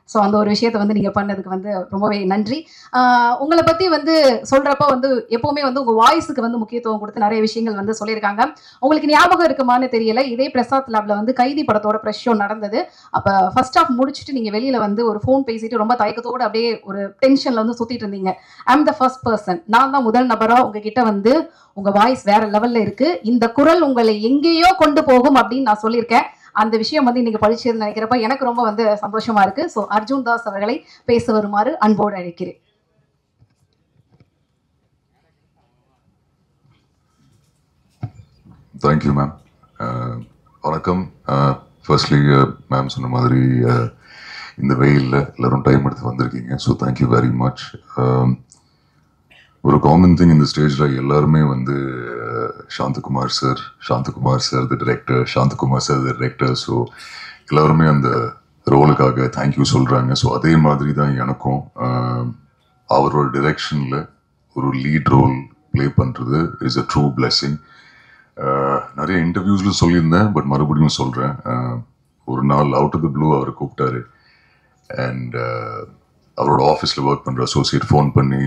So அந்த ஒரு விஷயத்தை வந்து நீங்கள் பண்ணதுக்கு வந்து ரொம்பவே நன்றி ஆஹ் உங்களை பற்றி வந்து சொல்கிறப்ப வந்து எப்போவுமே வந்து உங்கள் வாய்ஸுக்கு வந்து முக்கியத்துவம் கொடுத்து நிறைய விஷயங்கள் வந்து சொல்லியிருக்காங்க உங்களுக்கு ஞாபகம் இருக்குமான்னு தெரியல இதே பிரசாத் லேப்ல வந்து கைதி படத்தோட ப்ரெஷ் ஷோ நடந்தது அப்போ ஃபர்ஸ்ட் ஆஃப் முடிச்சுட்டு நீங்கள் வெளியில் வந்து ஒரு ஃபோன் பேசிட்டு ரொம்ப தயக்கத்தோடு அப்படியே ஒரு டென்ஷனில் வந்து சுற்றிட்டு இருந்தீங்க ஐம் த ஃபர்ஸ்ட் பர்சன் நான் தான் முதல் நபராக உங்ககிட்ட வந்து உங்கள் வாய்ஸ் வேற லெவலில் இருக்கு இந்த குரல் உங்களை எங்கேயோ கொண்டு போகும் அப்படின்னு நான் சொல்லியிருக்கேன் அந்த விஷயம் வந்து இன்னைக்கு படிச்சதுன்னு நினைக்கிறப்ப எனக்கு ரொம்ப வந்து சந்தோஷமா இருக்கு ஸோ அர்ஜுன் தாஸ் அவர்களை பேச வருமாறு அன்போடு அழைக்கிறேன் தேங்க்யூ மேம் வணக்கம் ஃபர்ஸ்ட்லி மேம் சொன்ன மாதிரி uh, இந்த வெயிலில் எல்லாரும் டைம் எடுத்து வந்திருக்கீங்க ஸோ தேங்க்யூ வெரி மச் ஒரு காமன் திங் இந்த ஸ்டேஜில் எல்லாருமே வந்து uh, Santhakumar sir Santhakumar sir the director Santhakumar sir the director so எல்லாருமே அந்த ரோலுக்காக தேங்க்யூ சொல்கிறாங்க ஸோ அதே மாதிரி தான் எனக்கும் uh, அவரோட டிரெக்ஷனில் ஒரு லீட் ரோல் ப்ளே பண்ணுறது is a true blessing ah நிறைய இன்டர்வியூஸ்ல சொல்லியிருந்தேன் பட் மறுபடியும் சொல்றேன் ஆஹ் ஒரு நாள் அவுட் ஆஃப் த ப்ளூ அவர் கூப்பிட்டாரு அண்ட் அவரோட ஆஃபீஸில் ஒர்க் பண்ணுற அசோசியேட் ஃபோன் பண்ணி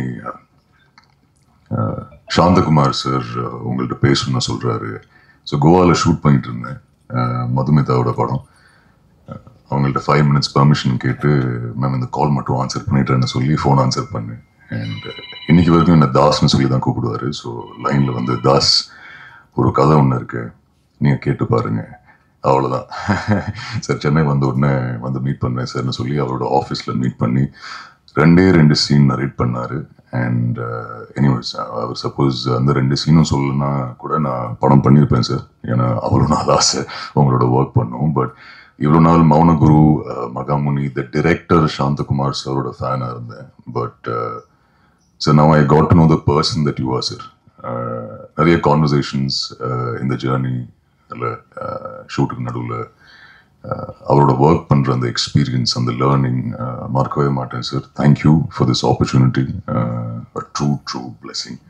ஆஹ் சாந்தகுமார் சார் உங்கள்கிட்ட பேசணும்னு சொல்றாரு ஸோ கோவாவில் ஷூட் பண்ணிட்டு இருந்தேன் ஆஹ் மதுமிதாவோட படம் ஆஹ் அவங்கள்ட்ட ஃபைவ் மினிட்ஸ் பெர்மிஷன் கேட்டு மேம் இந்த கால் மட்டும் ஆன்சர் பண்ணிட்டேன்னு சொல்லி ஃபோன் ஆன்சர் பண்ணேன் அண்ட் இன்னைக்கு வரைக்கும் என்ன தாஸ்னு சொல்லி தான் கூப்பிடுவாரு ஸோ லைனில் வந்து தாஸ் ஒரு கதை ஒன்று இருக்கு நீங்கள் கேட்டு பாருங்க அவ்வளோதான் சார் சென்னை வந்த உடனே வந்து மீட் பண்ணேன் சார்னு சொல்லி அவரோட ஆஃபீஸில் மீட் பண்ணி ரெண்டே ரெண்டு சீன் நரேட் பண்ணார் அண்ட் எனிவேஸ் அவர் சப்போஸ் அந்த ரெண்டு சீனும் சொல்லலைன்னா கூட நான் படம் பண்ணியிருப்பேன் சார் ஏன்னா அவ்வளோ நாள் ஆசை உங்களோட ஒர்க் பண்ணும் பட் இவ்வளோ நாள் மௌனகுரு அஹ், மகாமுனி த டிரெக்டர் சாந்தகுமார் சாரோட ஃபேனாக இருந்தேன் but so now I got to know the person that you are sir uh, நிறைய கான்வர்சேஷன்ஸ் இந்த ஜேர்னி இல்லை ஷூட்டுக்கு நடுவில் அவரோட ஒர்க் பண்ணுற அந்த எக்ஸ்பீரியன்ஸ் அந்த லேர்னிங் மறக்கவே மாட்டேன் sir thank you for this opportunity true true blessing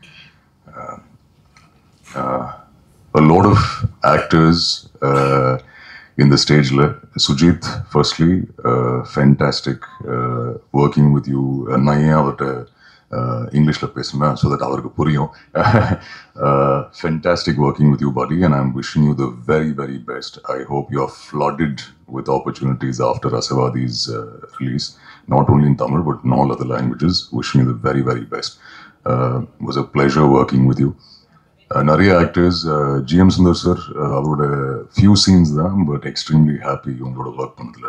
a lot of actors uh, in the stage. le- Sujit, firstly, uh, fantastic uh, working with you. Uh, நான் ஏன் அவர்கிட்ட இங்கிலீஷில் பேசுனேன் ஸோ தட் அவருக்கு புரியும் fantastic working with you buddy and I'm wishing you the very very best I hope you are flooded with opportunities after அசவாதிஸ் release not only in Tamil but in all other languages wishing you the very very best was a pleasure working with you Uh, நிறைய actors GM Sundar sir அவரோட few scenes தான் but extremely happy உங்களோட work பண்ணதுல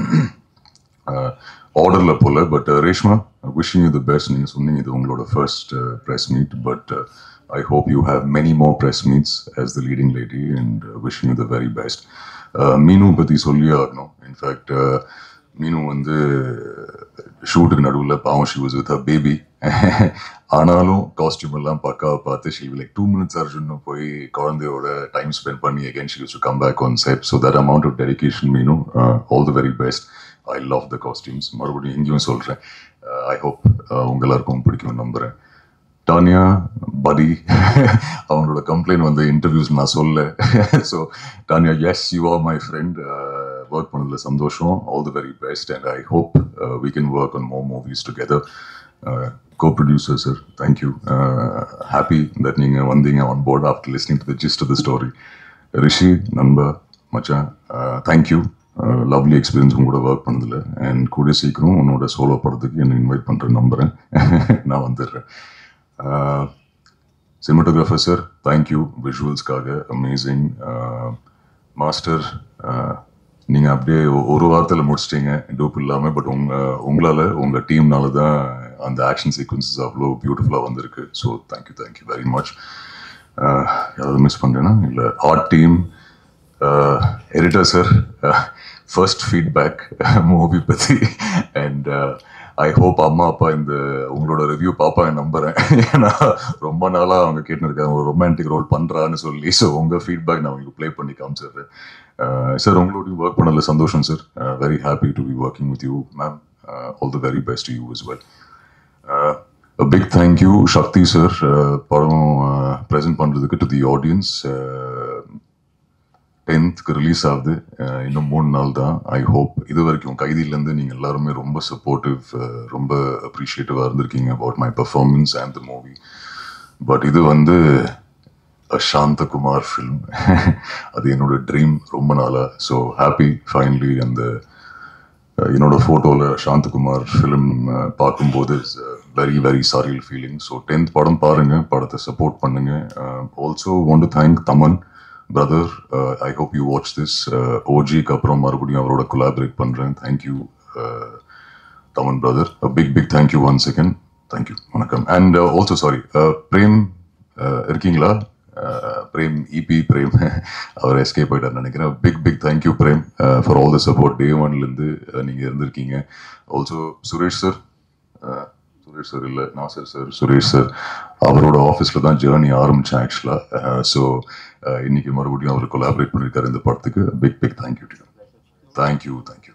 ஆர்டரில் போல but Reshma wishing you the best நீங்கள் சொன்னீங்க இது உங்களோட first press meet but I hope you have many more press meets as the leading lady and wishing you the very best Meenu பற்றி சொல்லியே ஆகணும் இன்ஃபேக்ட் மீனு வந்து ஷூட்டுக்கு நடுவில் பாவம் she was with a baby ஆனாலும் காஸ்டியூம் எல்லாம் பக்காவை பார்த்து ஷி லைக் டூ மினிட்ஸ் அர்ஜுன்னு போய் குழந்தையோட டைம் ஸ்பெண்ட் பண்ணி again she use to come back on set so that amount of dedication மீனும் all the very best I love the costumes மறுபடியும் இங்கேயும் சொல்கிறேன் ஐ ஹோப் உங்க எல்லாருக்கும் பிடிக்கும் நம்புகிறேன் டானியா படி அவங்களோட கம்ப்ளைண்ட் வந்து இன்டர்வியூஸ் நான் சொல்ல so Tanya yes you are my friend work பண்ணதுல சந்தோஷம் all the very best and I hope we can work on more movies together co producer sir thank you happy that நீங்கள் வந்தீங்க on board after listening to the gist of the story Rishi நண்பா மச்சான் thank you lovely experience உங்களோட work பண்ணதில்ல and கூடிய சீக்கிரம் உன்னோட solo படத்துக்கு என்னை இன்வைட் பண்ணுறேன் நம்புகிறேன் நான் வந்துடுறேன் சினிமாட்டோகிராஃபர் சார் தேங்க்யூ விஷுவல்ஸ்க்காக அமேசிங் மாஸ்டர் நீங்கள் அப்படியே ஒ- ஒரு வாரத்தில் முடிச்சிட்டீங்க டூப் இல்லாமல் பட் உங்கள் உங்களால் உங்கள் டீம்னால தான் அந்த ஆக்ஷன் சீக்வன்சஸ் அவ்வளோ பியூட்டிஃபுல்லாக வந்திருக்கு so thank you thank you very much யாராவது மிஸ் பண்ணுறேன்னா இல்லை art team editor sir first feedback movie பற்றி அண்ட் ஐ ஹோப் அம்மா அப்பா இந்த உங்களோட ரிவ்யூ பாப்பாங்க நம்புறேன் ஏன்னா ரொம்ப நாளாக அவங்க கேட்டுன்னு இருக்காங்க ஒரு ரொமான்டிக் ரோல் பண்ணுறான்னு சொல்லி ஸோ உங்கள் ஃபீட்பேக் நான் உங்களுக்கு ப்ளே பண்ணி காமிச்சிடுறேன் சார் உங்களோடய ஒர்க் பண்ணதில் சந்தோஷம் sir very happy to be working with you ma'am all the very best you is well a big thank you Sakthi sir படம் ப்ரெசென்ட் பண்ணுறதுக்கு டு தி ஆடியன்ஸ் டென்த்துக்கு ரிலீஸ் ஆகுது அஹ் இன்னும் மூணு நாள் தான் ஐ ஹோப் இது வரைக்கும் கைதியிலேருந்து நீங்கள் எல்லாருமே ரொம்ப சப்போர்ட்டிவ் ரொம்ப அப்ரிஷியேட்டிவாக இருந்திருக்கீங்க about my performance and the movie but இது வந்து சாந்தகுமார் ஃபில்ம் அது என்னோட ட்ரீம் ரொம்ப நாளாக ஸோ ஹாப்பி ஃபைனலி அந்த அஹ் என்னோட ஃபோட்டோவில் சாந்தகுமார் ஃபிலிம் பார்க்கும்போது very very surreal feeling so tenth படம் பாருங்க படத்தை சப்போர்ட் பண்ணுங்க also want to thank Thaman brother I hope you watch this ஓஜிக்கு அப்புறம் மறுபடியும் அவரோட கொலாபரேட் பண்ணுறேன் thank you Thaman brother big big thank you one second thank you வணக்கம் and also sorry Prem uh, இருக்கீங்களா Uh, பிரேம் இபி பிரேம் அவர் எஸ்கேப் ஆயிட்டார் நினைக்கிறேன் big big thank you Prem for all the support day ஒன்லேருந்து நீங்கள் இருந்திருக்கீங்க also Suresh sir Suresh sir இல்லை நாசர் சார் சுரேஷ் சார் அவரோட ஆஃபீஸில் தான் ஜேர்னி ஆரம்பித்தேன் ஆக்சுவலாக ஸோ இன்னைக்கு மறுபடியும் அவர் கொலாபரேட் பண்ணியிருக்காரு இந்த படத்துக்கு big big thank you to thank you thank you